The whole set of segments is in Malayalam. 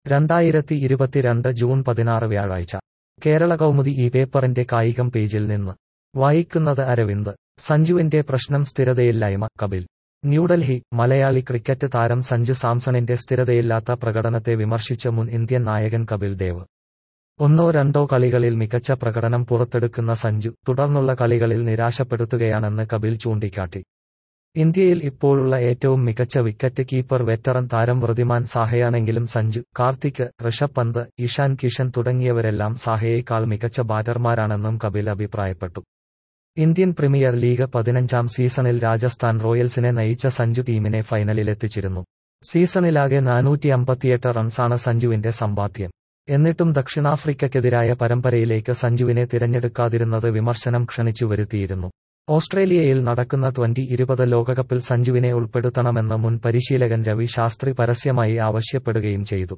രണ്ടായിരത്തി ഇരുപത്തിരണ്ട് ജൂൺ പതിനാറ് വ്യാഴാഴ്ച കേരള കൗമുദി ഈ പേപ്പറിന്റെ കായികം പേജിൽ നിന്ന് വായിക്കുന്നത് അരവിന്ദ് സഞ്ജുവിന്റെ പ്രശ്നം സ്ഥിരതയില്ലായ്മ കപിൽ ന്യൂഡൽഹി മലയാളി ക്രിക്കറ്റ് താരം സഞ്ജു സാംസണിന്റെ സ്ഥിരതയില്ലാത്ത പ്രകടനത്തെ വിമർശിച്ച് മുൻ ഇന്ത്യൻ നായകൻ കപിൽ ദേവ് ഒന്നോ രണ്ടോ കളികളിൽ മികച്ച പ്രകടനം പുറത്തെടുക്കുന്ന സഞ്ജു തുടർന്നുള്ള കളികളിൽ നിരാശപ്പെടുത്തുകയാണെന്ന് കപിൽ ചൂണ്ടിക്കാട്ടി ഇന്ത്യയിൽ ഇപ്പോഴുള്ള ഏറ്റവും മികച്ച വിക്കറ്റ് കീപ്പർ വെറ്ററൻ താരം വൃതിമാൻ സാഹയാണെങ്കിലും സഞ്ജു കാർത്തിക് ഋഷഭ് പന്ത് ഇഷാൻ കിഷൻ തുടങ്ങിയവരെല്ലാം സാഹയേക്കാൾ മികച്ച ബാറ്റർമാരാണെന്നും കപിൽ അഭിപ്രായപ്പെട്ടു ഇന്ത്യൻ പ്രീമിയർ ലീഗ് പതിനഞ്ചാം സീസണിൽ രാജസ്ഥാൻ റോയൽസിനെ നയിച്ച സഞ്ജു ടീമിനെ ഫൈനലിലെത്തിച്ചിരുന്നു സീസണിലാകെ നാനൂറ്റി അമ്പത്തിയെട്ട് റൺസാണ് സഞ്ജുവിന്റെ സമ്പാദ്യം എന്നിട്ടും ദക്ഷിണാഫ്രിക്കയ്ക്കെതിരായ പരമ്പരയിലേക്ക് സഞ്ജുവിനെ തിരഞ്ഞെടുക്കാതിരുന്നത് വിമർശനം ക്ഷണിച്ചു വരുത്തിയിരുന്നു ഓസ്ട്രേലിയയിൽ നടക്കുന്ന ട്വന്റി ഇരുപത് ലോകകപ്പിൽ സഞ്ജുവിനെ ഉൾപ്പെടുത്തണമെന്ന് മുൻ പരിശീലകൻ രവി ശാസ്ത്രി പരസ്യമായി ആവശ്യപ്പെടുകയും ചെയ്തു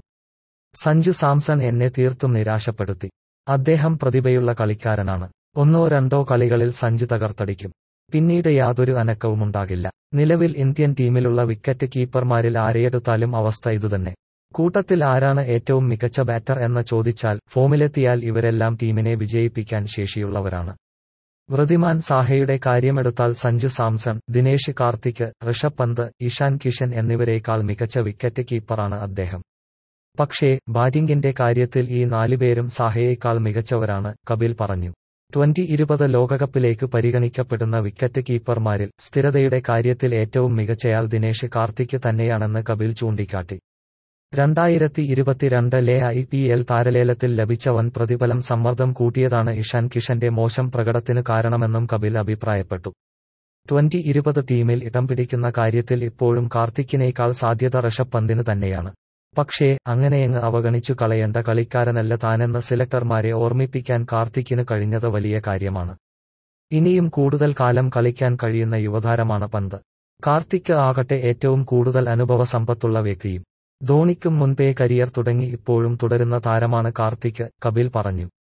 സഞ്ജു സാംസൺ എന്നെ തീർത്തും നിരാശപ്പെടുത്തി അദ്ദേഹം പ്രതിഭയുള്ള കളിക്കാരനാണ് ഒന്നോ രണ്ടോ കളികളിൽ സഞ്ജു തകർത്തടിക്കും പിന്നീട് യാതൊരു അനക്കവുമുണ്ടാകില്ല നിലവിൽ ഇന്ത്യൻ ടീമിലുള്ള വിക്കറ്റ് കീപ്പർമാരിൽ ആരെയെടുത്താലും അവസ്ഥ ഇതുതന്നെ കൂട്ടത്തിൽ ആരാണ് ഏറ്റവും മികച്ച ബാറ്റർ എന്ന് ചോദിച്ചാൽ ഫോമിലെത്തിയാൽ ഇവരെല്ലാം ടീമിനെ വിജയിപ്പിക്കാൻ ശേഷിയുള്ളവരാണ് വൃതിമാൻ സാഹയുടെ കാര്യമെടുത്താൽ സഞ്ജു സാംസൺ ദിനേശ് കാർത്തിക് ഋഷഭ് പന്ത് ഇഷാൻ കിഷൻ എന്നിവരേക്കാൾ മികച്ച വിക്കറ്റ് കീപ്പറാണ് അദ്ദേഹം പക്ഷേ ബാറ്റിംഗിന്റെ കാര്യത്തിൽ ഈ നാലുപേരും സാഹയേക്കാൾ മികച്ചവരാണ് കപിൽ പറഞ്ഞു ട്വന്റി ഇരുപത് ലോകകപ്പിലേക്ക് പരിഗണിക്കപ്പെടുന്ന വിക്കറ്റ് കീപ്പർമാരിൽ സ്ഥിരതയുടെ കാര്യത്തിൽ ഏറ്റവും മികച്ചയാൾ ദിനേശ് കാർത്തിക് തന്നെയാണെന്ന് കപിൽ ചൂണ്ടിക്കാട്ടി രണ്ടായിരത്തി ഇരുപത്തിരണ്ടിലെ ഐ പി എൽ താരലേലത്തിൽ ലഭിച്ച വൻ പ്രതിഫലം സമ്മർദ്ദം കൂട്ടിയതാണ് ഇഷാൻ കിഷന്റെ മോശം പ്രകടനത്തിന് കാരണമെന്നും കപിൽ അഭിപ്രായപ്പെട്ടു ട്വന്റി ഇരുപത് ടീമിൽ ഇടം പിടിക്കുന്ന കാര്യത്തിൽ ഇപ്പോഴും കാർത്തിക്കിനേക്കാൾ സാധ്യത ഋഷഭ് പന്തിന് തന്നെയാണ് പക്ഷേ അങ്ങനെയങ്ങ് അവഗണിച്ചു കളയേണ്ട കളിക്കാരനല്ല താനെന്ന് സെലക്ടർമാരെ ഓർമ്മിപ്പിക്കാൻ കാർത്തിക്കിന് കഴിഞ്ഞത് വലിയ കാര്യമാണ് ഇനിയും കൂടുതൽ കാലം കളിക്കാൻ കഴിയുന്ന യുവതാരമാണ് പന്ത് കാർത്തിക് ആകട്ടെ ഏറ്റവും കൂടുതൽ അനുഭവ സമ്പത്തുള്ള വ്യക്തിയും ധോണിക്കും മുൻപേ കരിയർ തുടങ്ങി ഇപ്പോഴും തുടരുന്ന താരമാണ് കാർത്തിക് കപിൽ പറഞ്ഞു